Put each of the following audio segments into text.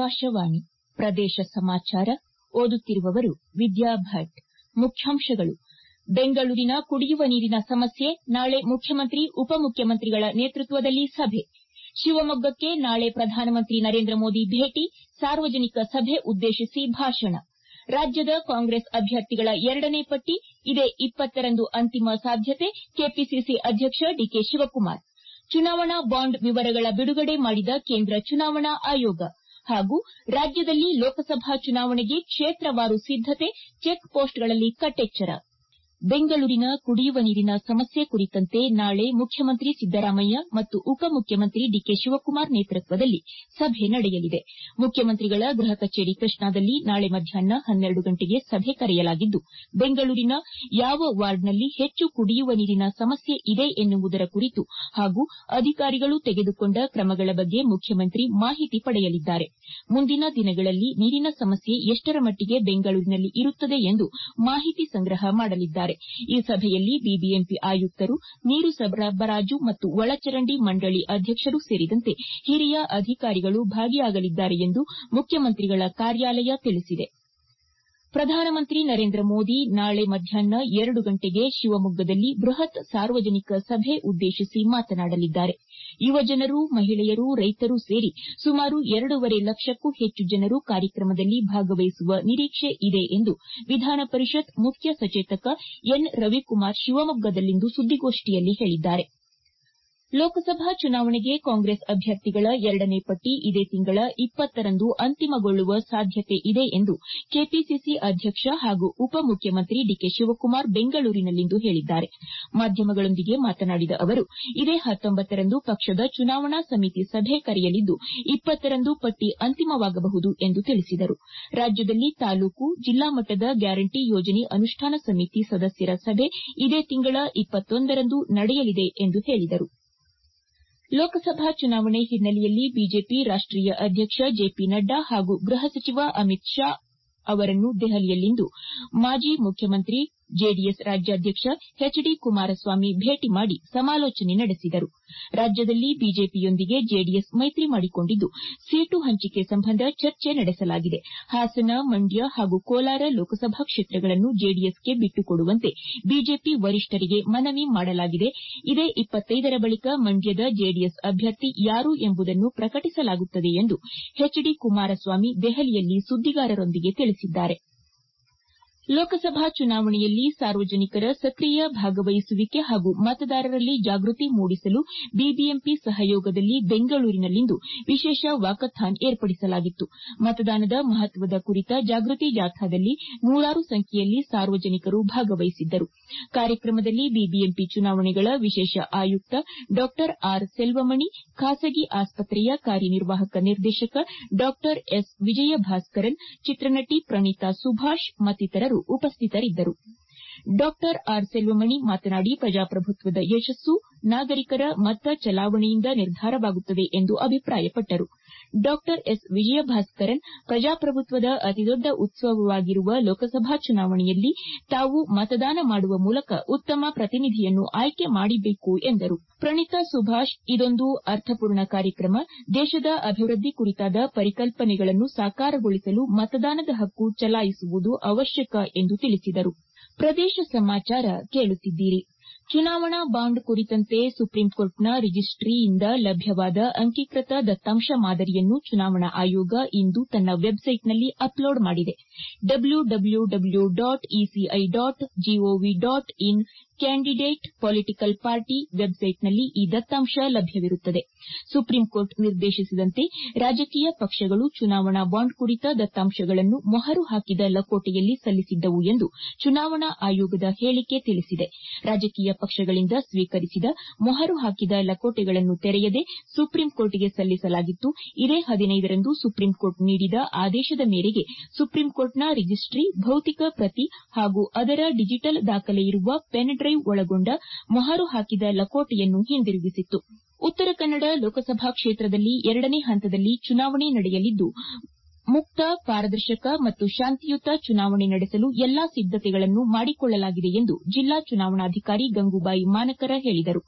ಆಕಾಶವಾಣಿ ಪ್ರದೇಶ ಸಮಾಚಾರ ಓದುತ್ತಿರುವವರು ವಿದ್ಯಾ ಭಟ್ ಮುಖ್ಯಾಂಶಗಳು ಬೆಂಗಳೂರಿನ ಕುಡಿಯುವ ನೀರಿನ ಸಮಸ್ಯೆ ನಾಳೆ ಮುಖ್ಯಮಂತ್ರಿ ಉಪಮುಖ್ಯಮಂತ್ರಿಗಳ ನೇತೃತ್ವದಲ್ಲಿ ಸಭೆ ಶಿವಮೊಗ್ಗಕ್ಕೆ ನಾಳೆ ಪ್ರಧಾನಮಂತ್ರಿ ನರೇಂದ್ರ ಮೋದಿ ಭೇಟಿ ಸಾರ್ವಜನಿಕ ಸಭೆ ಉದ್ದೇಶಿಸಿ ಭಾಷಣ ರಾಜ್ಯದ ಕಾಂಗ್ರೆಸ್ ಅಭ್ಯರ್ಥಿಗಳ ಎರಡನೇ ಪಟ್ಟಿ ಇದೇ ರಂದು ಅಂತಿಮ ಸಾಧ್ಯತೆ ಕೆಪಿಸಿಸಿ ಅಧ್ಯಕ್ಷ ಡಿಕೆ ಶಿವಕುಮಾರ್ ಚುನಾವಣಾ ಬಾಂಡ್ ವಿವರಗಳ ಬಿಡುಗಡೆ ಮಾಡಿದ ಕೇಂದ್ರ ಚುನಾವಣಾ ಆಯೋಗ ಹಾಗೂ ರಾಜ್ಯದಲ್ಲಿ ಲೋಕಸಭಾ ಚುನಾವಣೆಗೆ ಕ್ಷೇತ್ರವಾರು ಸಿದ್ದತೆ ಚೆಕ್ ಪೋಸ್ಟ್ಗಳಲ್ಲಿ ಕಟ್ಟೆಚ್ಚರ ಬೆಂಗಳೂರಿನ ಕುಡಿಯುವ ನೀರಿನ ಸಮಸ್ಯೆ ಕುರಿತಂತೆ ನಾಳೆ ಮುಖ್ಯಮಂತ್ರಿ ಸಿದ್ದರಾಮಯ್ಯ ಮತ್ತು ಉಪಮುಖ್ಯಮಂತ್ರಿ ಡಿಕೆ ಶಿವಕುಮಾರ್ ನೇತೃತ್ವದಲ್ಲಿ ಸಭೆ ನಡೆಯಲಿದೆ ಮುಖ್ಯಮಂತ್ರಿಗಳ ಗೃಹ ಕಚೇರಿ ಕೃಷ್ಣಾದಲ್ಲಿ ನಾಳೆ ಮಧ್ಯಾಹ್ನ ಹನ್ನೆರಡು ಗಂಟೆಗೆ ಸಭೆ ಕರೆಯಲಾಗಿದ್ದು ಬೆಂಗಳೂರಿನ ಯಾವ ವಾರ್ಡ್ನಲ್ಲಿ ಹೆಚ್ಚು ಕುಡಿಯುವ ನೀರಿನ ಸಮಸ್ಯೆ ಇದೆ ಎನ್ನುವುದರ ಕುರಿತು ಹಾಗೂ ಅಧಿಕಾರಿಗಳು ತೆಗೆದುಕೊಂಡ ಕ್ರಮಗಳ ಬಗ್ಗೆ ಮುಖ್ಯಮಂತ್ರಿ ಮಾಹಿತಿ ಪಡೆಯಲಿದ್ದಾರೆ ಮುಂದಿನ ದಿನಗಳಲ್ಲಿ ನೀರಿನ ಸಮಸ್ಯೆ ಎಷ್ಟರ ಮಟ್ಟಿಗೆ ಬೆಂಗಳೂರಿನಲ್ಲಿ ಇರುತ್ತದೆ ಎಂದು ಮಾಹಿತಿ ಸಂಗ್ರಹ ಮಾಡಲಿದ್ದಾರೆ ಈ ಸಭೆಯಲ್ಲಿ ಬಿಬಿಎಂಪಿ ಆಯುಕ್ತರು ನೀರು ಸರಬರಾಜು ಮತ್ತು ಒಳಚರಂಡಿ ಮಂಡಳಿ ಅಧ್ಯಕ್ಷರು ಸೇರಿದಂತೆ ಹಿರಿಯ ಅಧಿಕಾರಿಗಳು ಭಾಗಿಯಾಗಲಿದ್ದಾರೆ ಎಂದು ಮುಖ್ಯಮಂತ್ರಿಗಳ ಕಾರ್ಯಾಲಯ ತಿಳಿಸಿದೆ ಪ್ರಧಾನಮಂತ್ರಿ ನರೇಂದ್ರ ಮೋದಿ ನಾಳೆ ಮಧ್ಯಾಹ್ನ ಎರಡು ಗಂಟೆಗೆ ಶಿವಮೊಗ್ಗದಲ್ಲಿ ಬೃಹತ್ ಸಾರ್ವಜನಿಕ ಸಭೆ ಉದ್ದೇಶಿಸಿ ಮಾತನಾಡಲಿದ್ದಾರೆ ಯುವಜನರು ಮಹಿಳೆಯರು ರೈತರು ಸೇರಿ ಸುಮಾರು ಎರಡೂವರೆ ಲಕ್ಷಕ್ಕೂ ಹೆಚ್ಚು ಜನರು ಕಾರ್ಯಕ್ರಮದಲ್ಲಿ ಭಾಗವಹಿಸುವ ನಿರೀಕ್ಷೆ ಇದೆ ಎಂದು ವಿಧಾನ ಪರಿಷತ್ ಮುಖ್ಯ ಸಚೇತಕ ಎನ್ ರವಿಕುಮಾರ್ ಶಿವಮೊಗ್ಗದಲ್ಲಿಂದು ಸುದ್ದಿಗೋಷ್ಠಿಯಲ್ಲಿ ಹೇಳಿದ್ದಾರೆ ಲೋಕಸಭಾ ಚುನಾವಣೆಗೆ ಕಾಂಗ್ರೆಸ್ ಅಭ್ಯರ್ಥಿಗಳ ಎರಡನೇ ಪಟ್ಟಿ ಇದೇ ತಿಂಗಳ ರಂದು ಅಂತಿಮಗೊಳ್ಳುವ ಸಾಧ್ಯತೆ ಇದೆ ಎಂದು ಕೆಪಿಸಿಸಿ ಅಧ್ಯಕ್ಷ ಹಾಗೂ ಉಪಮುಖ್ಯಮಂತ್ರಿ ಡಿಕೆ ಶಿವಕುಮಾರ್ ಬೆಂಗಳೂರಿನಲ್ಲಿಂದು ಹೇಳಿದ್ದಾರೆ ಮಾಧ್ಯಮಗಳೊಂದಿಗೆ ಮಾತನಾಡಿದ ಅವರು ಇದೇ ರಂದು ಪಕ್ಷದ ಚುನಾವಣಾ ಸಮಿತಿ ಸಭೆ ಕರೆಯಲಿದ್ದು ರಂದು ಪಟ್ಟಿ ಅಂತಿಮವಾಗಬಹುದು ಎಂದು ತಿಳಿಸಿದರು ರಾಜ್ಯದಲ್ಲಿ ತಾಲೂಕು ಜಿಲ್ಲಾ ಮಟ್ಟದ ಗ್ಯಾರಂಟಿ ಯೋಜನೆ ಅನುಷ್ಠಾನ ಸಮಿತಿ ಸದಸ್ಯರ ಸಭೆ ಇದೇ ತಿಂಗಳ ರಂದು ನಡೆಯಲಿದೆ ಎಂದು ಹೇಳಿದರು ಲೋಕಸಭಾ ಚುನಾವಣೆ ಹಿನ್ನೆಲೆಯಲ್ಲಿ ಬಿಜೆಪಿ ರಾಷ್ಟೀಯ ಅಧ್ಯಕ್ಷ ಜೆಪಿ ನಡ್ಡಾ ಹಾಗೂ ಗೃಹ ಸಚಿವ ಅಮಿತ್ ಶಾ ಅವರನ್ನು ದೆಹಲಿಯಲ್ಲಿಂದು ಮಾಜಿ ಮುಖ್ಯಮಂತ್ರಿ ಜೆಡಿಎಸ್ ರಾಜ್ಯಾಧ್ಯಕ್ಷ ಎಚ್ ಡಿ ಕುಮಾರಸ್ವಾಮಿ ಭೇಟಿ ಮಾಡಿ ಸಮಾಲೋಚನೆ ನಡೆಸಿದರು ರಾಜ್ಯದಲ್ಲಿ ಬಿಜೆಪಿಯೊಂದಿಗೆ ಜೆಡಿಎಸ್ ಮೈತ್ರಿ ಮಾಡಿಕೊಂಡಿದ್ದು ಸೀಟು ಹಂಚಿಕೆ ಸಂಬಂಧ ಚರ್ಚೆ ನಡೆಸಲಾಗಿದೆ ಹಾಸನ ಮಂಡ್ಯ ಹಾಗೂ ಕೋಲಾರ ಲೋಕಸಭಾ ಕ್ಷೇತ್ರಗಳನ್ನು ಜೆಡಿಎಸ್ಗೆ ಬಿಟ್ಟುಕೊಡುವಂತೆ ಬಿಜೆಪಿ ವರಿಷ್ಠರಿಗೆ ಮನವಿ ಮಾಡಲಾಗಿದೆ ಇದೇ ರ ಬಳಿಕ ಮಂಡ್ಯದ ಜೆಡಿಎಸ್ ಅಭ್ಯರ್ಥಿ ಯಾರು ಎಂಬುದನ್ನು ಪ್ರಕಟಿಸಲಾಗುತ್ತದೆ ಎಂದು ಎಚ್ ಡಿ ಕುಮಾರಸ್ವಾಮಿ ದೆಹಲಿಯಲ್ಲಿ ಸುದ್ದಿಗಾರರೊಂದಿಗೆ ತಿಳಿಸಿದ್ದಾರೆ ಲೋಕಸಭಾ ಚುನಾವಣೆಯಲ್ಲಿ ಸಾರ್ವಜನಿಕರ ಸಕ್ರಿಯ ಭಾಗವಹಿಸುವಿಕೆ ಹಾಗೂ ಮತದಾರರಲ್ಲಿ ಜಾಗೃತಿ ಮೂಡಿಸಲು ಬಿಬಿಎಂಪಿ ಸಹಯೋಗದಲ್ಲಿ ಬೆಂಗಳೂರಿನಲ್ಲಿಂದು ವಿಶೇಷ ವಾಕಥಾನ್ ಏರ್ಪಡಿಸಲಾಗಿತ್ತು ಮತದಾನದ ಮಹತ್ವದ ಕುರಿತ ಜಾಗೃತಿ ಜಾಥಾದಲ್ಲಿ ನೂರಾರು ಸಂಖ್ಯೆಯಲ್ಲಿ ಸಾರ್ವಜನಿಕರು ಭಾಗವಹಿಸಿದ್ದರು ಕಾರ್ಯಕ್ರಮದಲ್ಲಿ ಬಿಬಿಎಂಪಿ ಚುನಾವಣೆಗಳ ವಿಶೇಷ ಆಯುಕ್ತ ಡಾ ಆರ್ ಸೆಲ್ವಮಣಿ ಖಾಸಗಿ ಆಸ್ಪತ್ರೆಯ ಕಾರ್ಯನಿರ್ವಾಹಕ ನಿರ್ದೇಶಕ ಡಾ ಎಸ್ ವಿಜಯಭಾಸ್ಕರನ್ ಚಿತ್ರನಟಿ ಪ್ರಣೀತಾ ಸುಭಾಷ್ ಮತ್ತಿತರರು ಉಪಸ್ಥಿತರಿದ್ದರು ಡಾ ಆರ್ ಸೆಲ್ವಮಣಿ ಮಾತನಾಡಿ ಪ್ರಜಾಪ್ರಭುತ್ವದ ಯಶಸ್ಸು ನಾಗರಿಕರ ಮತ ಚಲಾವಣೆಯಿಂದ ನಿರ್ಧಾರವಾಗುತ್ತದೆ ಎಂದು ಅಭಿಪ್ರಾಯಪಟ್ಟರು ಡಾ ಎಸ್ ವಿಜಯಭಾಸ್ಕರನ್ ಪ್ರಜಾಪ್ರಭುತ್ವದ ಅತಿದೊಡ್ಡ ಉತ್ಸವವಾಗಿರುವ ಲೋಕಸಭಾ ಚುನಾವಣೆಯಲ್ಲಿ ತಾವು ಮತದಾನ ಮಾಡುವ ಮೂಲಕ ಉತ್ತಮ ಪ್ರತಿನಿಧಿಯನ್ನು ಆಯ್ಕೆ ಮಾಡಬೇಕು ಎಂದರು ಪ್ರಣೀತಾ ಸುಭಾಷ್ ಇದೊಂದು ಅರ್ಥಪೂರ್ಣ ಕಾರ್ಯಕ್ರಮ ದೇಶದ ಅಭಿವೃದ್ದಿ ಕುರಿತಾದ ಪರಿಕಲ್ಪನೆಗಳನ್ನು ಸಾಕಾರಗೊಳಿಸಲು ಮತದಾನದ ಹಕ್ಕು ಚಲಾಯಿಸುವುದು ಅವಶ್ಯಕ ಎಂದು ತಿಳಿಸಿದರು ಪ್ರದೇಶ ಸಮಾಚಾರ ಕೇಳುತ್ತಿದ್ದೀರಿ ಚುನಾವಣಾ ಬಾಂಡ್ ಕುರಿತಂತೆ ಸುಪ್ರೀಂಕೋರ್ಟ್ನ ರಿಜಿಸ್ಟಿಯಿಂದ ಲಭ್ಯವಾದ ಅಂಕೀಕೃತ ದತ್ತಾಂಶ ಮಾದರಿಯನ್ನು ಚುನಾವಣಾ ಆಯೋಗ ಇಂದು ತನ್ನ ವೆಬ್ಸೈಟ್ನಲ್ಲಿ ಅಪ್ಲೋಡ್ ಮಾಡಿದೆ W W W dot ECI dot GOV dot in candidate political party ವೆಬ್ಸೈಟ್ನಲ್ಲಿ ಈ ದತ್ತಾಂಶ ಲಭ್ಯವಿರುತ್ತದೆ ಸುಪ್ರೀಂಕೋರ್ಟ್ ನಿರ್ದೇಶಿಸಿದಂತೆ ರಾಜಕೀಯ ಪಕ್ಷಗಳು ಚುನಾವಣಾ ಬಾಂಡ್ ಕುರಿತ ದತ್ತಾಂಶಗಳನ್ನು ಮೊಹರು ಹಾಕಿದ ಲಕೋಟೆಯಲ್ಲಿ ಸಲ್ಲಿಸಿದ್ದವು ಎಂದು ಚುನಾವಣಾ ಆಯೋಗದ ಹೇಳಿಕೆ ತಿಳಿಸಿದೆ ರಾಜಕೀಯ ಪಕ್ಷಗಳಿಂದ ಸ್ವೀಕರಿಸಿದ ಮೊಹರು ಹಾಕಿದ ಲಕೋಟೆಗಳನ್ನು ತೆರೆಯದೆ ಸುಪ್ರೀಂಕೋರ್ಟ್ಗೆ ಸಲ್ಲಿಸಲಾಗಿತ್ತು ಇದೇ ಹದಿನೈದರಂದು ಸುಪ್ರೀಂಕೋರ್ಟ್ ನೀಡಿದ ಆದೇಶದ ಮೇರೆಗೆ ಸುಪ್ರೀಂಕೋರ್ಟ್ನ ರಿಜಿಸ್ಟಿ ಭೌತಿಕ ಪ್ರತಿ ಹಾಗೂ ಅದರ ಡಿಜಿಟಲ್ ದಾಖಲೆಯಿರುವ ಪೆನ್ ಡ್ರೈವ್ ಒಳಗೊಂಡ ಮೊಹರು ಹಾಕಿದ ಲಕೋಟೆಯನ್ನು ಹಿಂದಿರುಗಿಸಿತ್ತು ಉತ್ತರ ಕನ್ನಡ ಲೋಕಸಭಾ ಕ್ಷೇತ್ರದಲ್ಲಿ ಎರಡನೇ ಹಂತದಲ್ಲಿ ಚುನಾವಣೆ ನಡೆಯಲಿದ್ದು ಮುಕ್ತ ಪಾರದರ್ಶಕ ಮತ್ತು ಶಾಂತಿಯುತ ಚುನಾವಣೆ ನಡೆಸಲು ಎಲ್ಲಾ ಸಿದ್ದತೆಗಳನ್ನು ಮಾಡಿಕೊಳ್ಳಲಾಗಿದೆ ಎಂದು ಜಿಲ್ಲಾ ಚುನಾವಣಾಧಿಕಾರಿ ಗಂಗೂಬಾಯಿ ಮಾನಕರ ಹೇಳಿದರು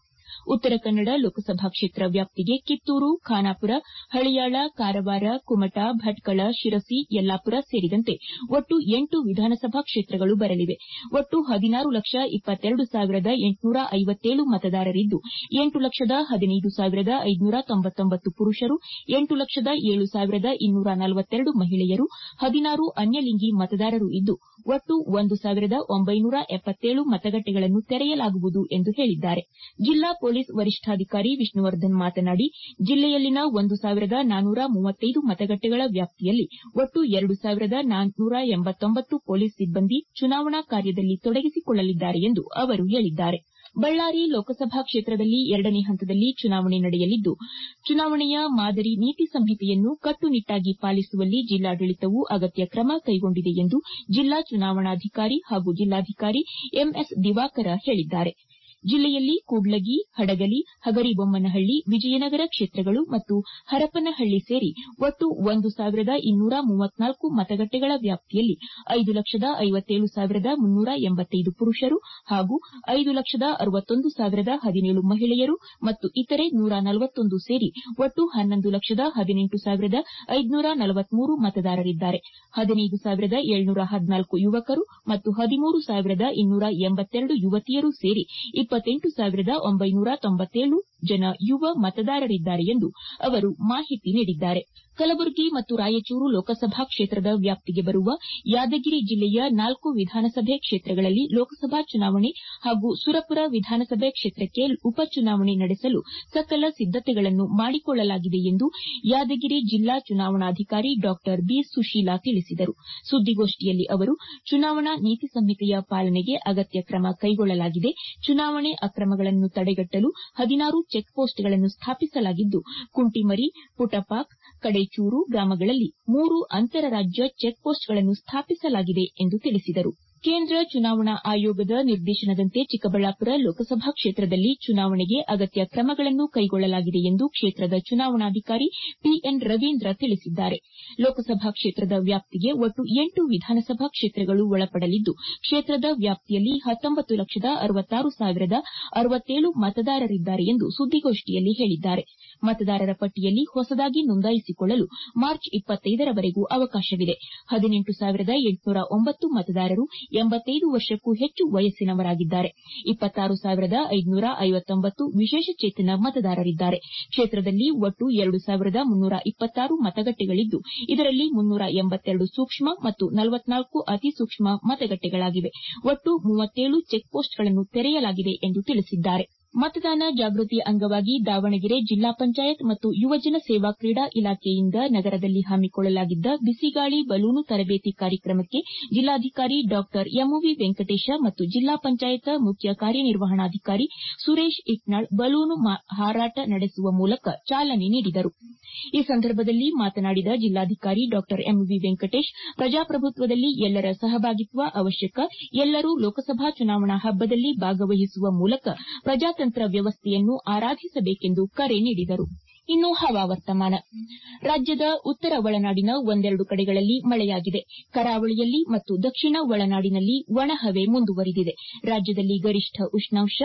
ಉತ್ತರ ಕನ್ನಡ ಲೋಕಸಭಾ ಕ್ಷೇತ್ರ ವ್ಯಾಪ್ತಿಗೆ ಕಿತ್ತೂರು ಖಾನಾಪುರ ಹಳಿಯಾಳ ಕಾರವಾರ ಕುಮಟಾ ಭಟ್ಕಳ ಶಿರಸಿ ಯಲ್ಲಾಪುರ ಸೇರಿದಂತೆ ಒಟ್ಟು ಎಂಟು ವಿಧಾನಸಭಾ ಕ್ಷೇತ್ರಗಳು ಬರಲಿವೆ ಒಟ್ಟು ಹದಿನಾರು ಲಕ್ಷ ಇಪ್ಪತ್ತೆರಡು ಸಾವಿರದ ಎಂಟುನೂರ ಐವತ್ತೇಳು ಮತದಾರರಿದ್ದು ಎಂಟು ಲಕ್ಷದ ಹದಿನೈದು ಸಾವಿರದ ಐದುನೂರ ತೊಂಬತ್ತೊಂಬತ್ತು ಪುರುಷರು ಎಂಟು ಲಕ್ಷದ ಏಳು ಸಾವಿರದ ಇನ್ನೂರ ನಲವತ್ತೆರಡು ಮಹಿಳೆಯರು ಹದಿನಾರು ಅನ್ಯಲಿಂಗಿ ಮತದಾರರು ಇದ್ದು ಒಟ್ಟು ಒಂದು ಸಾವಿರದ ಒಂಬೈನೂರ ಎಪ್ಪತ್ತೇಳು ಮತಗಟ್ಟೆಗಳನ್ನು ತೆರೆಯಲಾಗುವುದು ಎಂದು ಹೇಳಿದ್ದಾರೆ ಜಿಲ್ಲಾ ಪೊಲೀಸ್ ವರಿಷ್ಠಾಧಿಕಾರಿ ವಿಷ್ಣುವರ್ಧನ್ ಮಾತನಾಡಿ ಜಿಲ್ಲೆಯಲ್ಲಿನ ಒಂದು ಸಾವಿರದ ನಾನ್ನೂರ ಮೂವತ್ತೈದು ಮತಗಟ್ಟೆಗಳ ವ್ಯಾಪ್ತಿಯಲ್ಲಿ ಒಟ್ಟು ಎರಡು ಸಾವಿರದ ನಾನ್ನೂರ ಎಂಬತ್ತೊಂಬತ್ತು ಪೊಲೀಸ್ ಸಿಬ್ಬಂದಿ ಚುನಾವಣಾ ಕಾರ್ಯದಲ್ಲಿ ತೊಡಗಿಸಿಕೊಳ್ಳಲಿದ್ದಾರೆ ಎಂದು ಅವರು ಹೇಳಿದ್ದಾರೆ ಬಳ್ಳಾರಿ ಲೋಕಸಭಾ ಕ್ಷೇತ್ರದಲ್ಲಿ ಎರಡನೇ ಹಂತದಲ್ಲಿ ಚುನಾವಣೆ ನಡೆಯಲಿದ್ದು ಚುನಾವಣೆಯ ಮಾದರಿ ನೀತಿ ಸಂಹಿತೆಯನ್ನು ಕಟ್ಟುನಿಟ್ಟಾಗಿ ಪಾಲಿಸುವಲ್ಲಿ ಜಿಲ್ಲಾಡಳಿತವು ಅಗತ್ಯ ಕ್ರಮ ಕೈಗೊಂಡಿದೆ ಎಂದು ಜಿಲ್ಲಾ ಚುನಾವಣಾಧಿಕಾರಿ ಹಾಗೂ ಜಿಲ್ಲಾಧಿಕಾರಿ ಎಂಎಸ್ ದಿವಾಕರ ಹೇಳಿದ್ದಾರೆ ಜಿಲ್ಲೆಯಲ್ಲಿ ಕೂಡ್ಲಗಿ ಹಡಗಲಿ ಹಗರಿಬೊಮ್ಮನಹಳ್ಳಿ ವಿಜಯನಗರ ಕ್ಷೇತ್ರಗಳು ಮತ್ತು ಹರಪನಹಳ್ಳಿ ಸೇರಿ ಒಟ್ಟು ಒಂದು ಸಾವಿರದ ಇನ್ನೂರ ಮೂವತ್ನಾಲ್ಕು ಮತಗಟ್ಟೆಗಳ ವ್ಯಾಪ್ತಿಯಲ್ಲಿ ಐದು ಲಕ್ಷದ ಐವತ್ತೇಳು ಸಾವಿರದ ಮುನ್ನೂರ ಎಂಬತ್ತೈದು ಪುರುಷರು ಹಾಗೂ ಐದು ಲಕ್ಷದ ಅರವತ್ತೊಂದು ಸಾವಿರದ ಹದಿನೇಳು ಮಹಿಳೆಯರು ಮತ್ತು ಇತರೆ ನೂರ ನಲವತ್ತೊಂದು ಸೇರಿ ಒಟ್ಟು ಹನ್ನೊಂದು ಲಕ್ಷದ ಹದಿನೆಂಟು ಸಾವಿರದ ಐದುನೂರ ನಲವತ್ಮೂರು ಮತದಾರರಿದ್ದಾರೆ ಹದಿನೈದು ಸಾವಿರದ ಏಳ್ನೂರ ಹದಿನಾಲ್ಕು ಯುವಕರು ಮತ್ತು ಹದಿಮೂರು ಸಾವಿರದ ಇನ್ನೂರ ಎಂಬತ್ತೆರಡು ಯುವತಿಯರು ಸೇರಿ ಇಪ್ಪತ್ತೆಂಟು ಸಾವಿರದ ಒಂಬೈನೂರ ತೊಂಬತ್ತೇಳು ಜನ ಯುವ ಮತದಾರರಿದ್ದಾರೆ ಎಂದು ಅವರು ಮಾಹಿತಿ ನೀಡಿದ್ದಾರೆ ಕಲಬುರಗಿ ಮತ್ತು ರಾಯಚೂರು ಲೋಕಸಭಾ ಕ್ಷೇತ್ರದ ವ್ಯಾಪ್ತಿಗೆ ಬರುವ ಯಾದಗಿರಿ ಜಿಲ್ಲೆಯ ನಾಲ್ಕು ವಿಧಾನಸಭೆ ಕ್ಷೇತ್ರಗಳಲ್ಲಿ ಲೋಕಸಭಾ ಚುನಾವಣೆ ಹಾಗೂ ಸುರಪುರ ವಿಧಾನಸಭೆ ಕ್ಷೇತ್ರಕ್ಕೆ ಉಪಚುನಾವಣೆ ನಡೆಸಲು ಸಕಲ ಸಿದ್ದತೆಗಳನ್ನು ಮಾಡಿಕೊಳ್ಳಲಾಗಿದೆ ಎಂದು ಯಾದಗಿರಿ ಜಿಲ್ಲಾ ಚುನಾವಣಾಧಿಕಾರಿ ಡಾ ಬಿ ಸುಶೀಲಾ ತಿಳಿಸಿದರು ಸುದ್ದಿಗೋಷ್ಠಿಯಲ್ಲಿ ಅವರು ಚುನಾವಣಾ ನೀತಿ ಸಂಹಿತೆಯ ಪಾಲನೆಗೆ ಅಗತ್ಯ ಕ್ರಮ ಕೈಗೊಳ್ಳಲಾಗಿದೆ ಚುನಾವಣೆ ಅಕ್ರಮಗಳನ್ನು ತಡೆಗಟ್ಟಲು ಹದಿನಾರು ಚೆಕ್ಪೋಸ್ಟ್ಗಳನ್ನು ಸ್ಥಾಪಿಸಲಾಗಿದ್ದು ಕುಂಟಿಮರಿ ಪುಟಪಾಕ್ ಕಡೇಚೂರು ಗ್ರಾಮಗಳಲ್ಲಿ ಮೂರು ಅಂತರ ರಾಜ್ಯ ಚೆಕ್ಪೋಸ್ಟ್ಗಳನ್ನು ಸ್ಥಾಪಿಸಲಾಗಿದೆ ಎಂದು ತಿಳಿಸಿದರು ಕೇಂದ್ರ ಚುನಾವಣಾ ಆಯೋಗದ ನಿರ್ದೇಶನದಂತೆ ಚಿಕ್ಕಬಳ್ಳಾಪುರ ಲೋಕಸಭಾ ಕ್ಷೇತ್ರದಲ್ಲಿ ಚುನಾವಣೆಗೆ ಅಗತ್ಯ ಕ್ರಮಗಳನ್ನು ಕೈಗೊಳ್ಳಲಾಗಿದೆ ಎಂದು ಕ್ಷೇತ್ರದ ಚುನಾವಣಾಧಿಕಾರಿ ಪಿಎನ್ ರವೀಂದ್ರ ತಿಳಿಸಿದ್ದಾರೆ ಲೋಕಸಭಾ ಕ್ಷೇತ್ರದ ವ್ಯಾಪ್ತಿಗೆ ಒಟ್ಟು ಎಂಟು ವಿಧಾನಸಭಾ ಕ್ಷೇತ್ರಗಳು ಒಳಪಡಲಿದ್ದು ಕ್ಷೇತ್ರದ ವ್ಯಾಪ್ತಿಯಲ್ಲಿ ಹತ್ತೊಂಬತ್ತು ಲಕ್ಷದ ಅರವತ್ತಾರು ಸಾವಿರದ ಅರವತ್ತೇಳು ಮತದಾರರಿದ್ದಾರೆ ಎಂದು ಸುದ್ದಿಗೋಷ್ಠಿಯಲ್ಲಿ ಹೇಳಿದ್ದಾರೆ ಮತದಾರರ ಪಟ್ಟಿಯಲ್ಲಿ ಹೊಸದಾಗಿ ನೋಂದಾಯಿಸಿಕೊಳ್ಳಲು ಮಾರ್ಚ್ ಇಪ್ಪತ್ತೈದರವರೆಗೂ ಅವಕಾಶವಿದೆ ಹದಿನೆಂಟು ಸಾವಿರದ ಎಂಟುನೂರ ಒಂಬತ್ತು ಮತದಾರರು ಎಂಬತ್ತೈದು ವರ್ಷಕ್ಕೂ ಹೆಚ್ಚು ವಯಸ್ಸಿನವರಾಗಿದ್ದಾರೆ ಇಪ್ಪತ್ತಾರು ಸಾವಿರದ ಐದುನೂರ ಐವತ್ತೊಂಬತ್ತು ವಿಶೇಷಚೇತನ ಮತದಾರರಿದ್ದಾರೆ ಕ್ಷೇತ್ರದಲ್ಲಿ ಒಟ್ಟು ಎರಡು ಸಾವಿರದ ಮುನ್ನೂರ ಇಪ್ಪತ್ತಾರು ಮತಗಟ್ಟೆಗಳಿದ್ದು ಇದರಲ್ಲಿ ಮುನ್ನೂರ ಎಂಬತ್ತೆರಡು ಸೂಕ್ಷ್ಮ ಮತ್ತು ನಲವತ್ನಾಲ್ಕು ಅತಿ ಸೂಕ್ಷ್ಮ ಮತಗಟ್ಟೆಗಳಾಗಿವೆ ಒಟ್ಟು ಮೂವತ್ತೇಳು ಚೆಕ್ಪೋಸ್ಟ್ಗಳನ್ನು ತೆರೆಯಲಾಗಿದೆ ಎಂದು ತಿಳಿಸಿದ್ದಾರೆ ಮತದಾನ ಜಾಗೃತಿ ಅಂಗವಾಗಿ ದಾವಣಗೆರೆ ಜಿಲ್ಲಾ ಪಂಚಾಯತ್ ಮತ್ತು ಯುವಜನ ಸೇವಾ ಕ್ರೀಡಾ ಇಲಾಖೆಯಿಂದ ನಗರದಲ್ಲಿ ಹಮ್ಮಿಕೊಳ್ಳಲಾಗಿದ್ದ ಬಿಸಿಗಾಳಿ ಬಲೂನು ತರಬೇತಿ ಕಾರ್ಯಕ್ರಮಕ್ಕೆ ಜಿಲ್ಲಾಧಿಕಾರಿ ಡಾ ಎಂವಿ ವೆಂಕಟೇಶ ಮತ್ತು ಜಿಲ್ಲಾ ಪಂಚಾಯತ್ ಮುಖ್ಯ ಕಾರ್ಯನಿರ್ವಹಣಾಧಿಕಾರಿ ಸುರೇಶ್ ಇಟ್ನಾಳ್ ಬಲೂನು ಹಾರಾಟ ನಡೆಸುವ ಮೂಲಕ ಚಾಲನೆ ನೀಡಿದರು ಈ ಸಂದರ್ಭದಲ್ಲಿ ಮಾತನಾಡಿದ ಜಿಲ್ಲಾಧಿಕಾರಿ ಡಾ ಎಂವಿ ವೆಂಕಟೇಶ್ ಪ್ರಜಾಪ್ರಭುತ್ವದಲ್ಲಿ ಎಲ್ಲರ ಸಹಭಾಗಿತ್ವ ಅವಶ್ಯಕ ಎಲ್ಲರೂ ಲೋಕಸಭಾ ಚುನಾವಣಾ ಹಬ್ಬದಲ್ಲಿ ಭಾಗವಹಿಸುವ ಮೂಲಕ ಪ್ರಜಾತಂತ್ರ ವ್ಯವಸ್ಥೆಯನ್ನು ಆರಾಧಿಸಬೇಕೆಂದು ಕರೆ ನೀಡಿದರು ಇನ್ನು ಹವಾವರ್ತಮಾನ ರಾಜ್ಯದ ಉತ್ತರ ಒಳನಾಡಿನ ಒಂದೆರಡು ಕಡೆಗಳಲ್ಲಿ ಮಳೆಯಾಗಿದೆ ಕರಾವಳಿಯಲ್ಲಿ ಮತ್ತು ದಕ್ಷಿಣ ಒಳನಾಡಿನಲ್ಲಿ ಒಣಹವೆ ಮುಂದುವರಿದಿದೆ ರಾಜ್ಯದಲ್ಲಿ ಗರಿಷ್ಠ ಉಷ್ಣಾಂಶ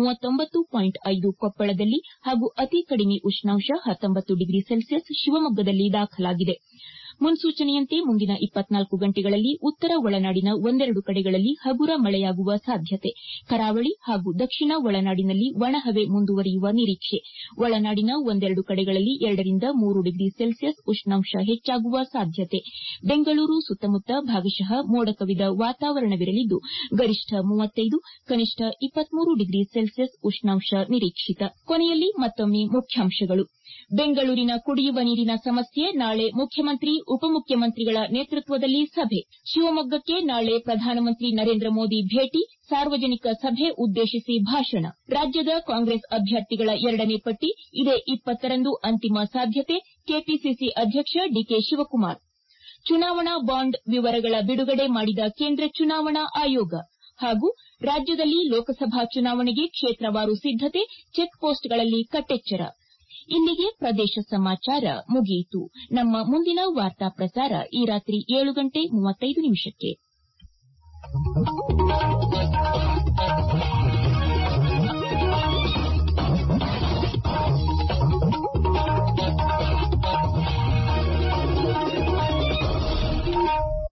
ಕೊಪ್ಪಳದಲ್ಲಿ ಹಾಗೂ ಅತಿ ಕಡಿಮೆ ಉಷ್ಣಾಂಶ ಹತ್ತೊಂಬತ್ತು ಡಿಗ್ರಿ ಸೆಲ್ಸಿಯಸ್ ಶಿವಮೊಗ್ಗದಲ್ಲಿ ದಾಖಲಾಗಿದೆ ಮುನ್ಸೂಚನೆಯಂತೆ ಮುಂದಿನ ಇಪ್ಪತ್ನಾಲ್ಕು ಗಂಟೆಗಳಲ್ಲಿ ಉತ್ತರ ಒಳನಾಡಿನ ಒಂದೆರಡು ಕಡೆಗಳಲ್ಲಿ ಹಗುರ ಮಳೆಯಾಗುವ ಸಾಧ್ಯತೆ ಕರಾವಳಿ ಹಾಗೂ ದಕ್ಷಿಣ ಒಳನಾಡಿನಲ್ಲಿ ಒಣಹವೆ ಮುಂದುವರಿಯುವ ನಿರೀಕ್ಷೆ ಒಳನಾಡಿನ ಒಂದೆರಡು ಕಡೆಗಳಲ್ಲಿ ಎರಡರಿಂದ ಮೂರು ಡಿಗ್ರಿ ಸೆಲ್ಸಿಯಸ್ ಉಷ್ಣಾಂಶ ಹೆಚ್ಚಾಗುವ ಸಾಧ್ಯತೆ ಬೆಂಗಳೂರು ಸುತ್ತಮುತ್ತ ಭಾಗಶಃ ಮೋಡ ಕವಿದ ವಾತಾವರಣವಿರಲಿದ್ದು ಗರಿಷ್ಠ ಮೂವತ್ತೈದು ಕನಿಷ್ಠ ಇಪ್ಪತ್ಮೂರು ಡಿಗ್ರಿ ಸೆಲ್ಸಿಯಸ್ ಉಷ್ಣಾಂಶ ನಿರೀಕ್ಷಿತ ಕೊನೆಯಲ್ಲಿ ಮತ್ತೊಮ್ಮೆ ಮುಖ್ಯಾಂಶಗಳು ಬೆಂಗಳೂರಿನ ಕುಡಿಯುವ ನೀರಿನ ಸಮಸ್ಯೆ ನಾಳೆ ಮುಖ್ಯಮಂತ್ರಿ ಉಪಮುಖ್ಯಮಂತ್ರಿಗಳ ನೇತೃತ್ವದಲ್ಲಿ ಸಭೆ ಶಿವಮೊಗ್ಗಕ್ಕೆ ನಾಳೆ ಪ್ರಧಾನಮಂತ್ರಿ ನರೇಂದ್ರ ಮೋದಿ ಭೇಟಿ ಸಾರ್ವಜನಿಕ ಸಭೆ ಉದ್ದೇಶಿಸಿ ಭಾಷಣ ರಾಜ್ಯದ ಕಾಂಗ್ರೆಸ್ ಅಭ್ಯರ್ಥಿಗಳ ಎರಡನೇ ಪಟ್ಟಿ ಇದೇ ಇಪ್ಪತ್ತರಂದು ಅಂತಿಮ ಸಾಧ್ಯತೆ ಕೆಪಿಸಿಸಿ ಅಧ್ಯಕ್ಷ ಡಿಕೆ ಶಿವಕುಮಾರ್ ಚುನಾವಣಾ ಬಾಂಡ್ ವಿವರಗಳ ಬಿಡುಗಡೆ ಮಾಡಿದ ಕೇಂದ್ರ ಚುನಾವಣಾ ಆಯೋಗ ಹಾಗೂ ರಾಜ್ಯದಲ್ಲಿ ಲೋಕಸಭಾ ಚುನಾವಣೆಗೆ ಕ್ಷೇತ್ರವಾರು ಸಿದ್ದತೆ ಚೆಕ್ಪೋಸ್ಟ್ಗಳಲ್ಲಿ ಕಟ್ಟೆಚ್ಚರ ಇಲ್ಲಿಗೆ ಪ್ರದೇಶ ಸಮಾಚಾರ ಮುಗಿಯಿತು ನಮ್ಮ ಮುಂದಿನ ವಾರ್ತಾ ಪ್ರಸಾರ ಈ ರಾತ್ರಿ ಏಳು ಗಂಟೆ ಮೂವತ್ತೈದು ನಿಮಿಷಕ್ಕೆ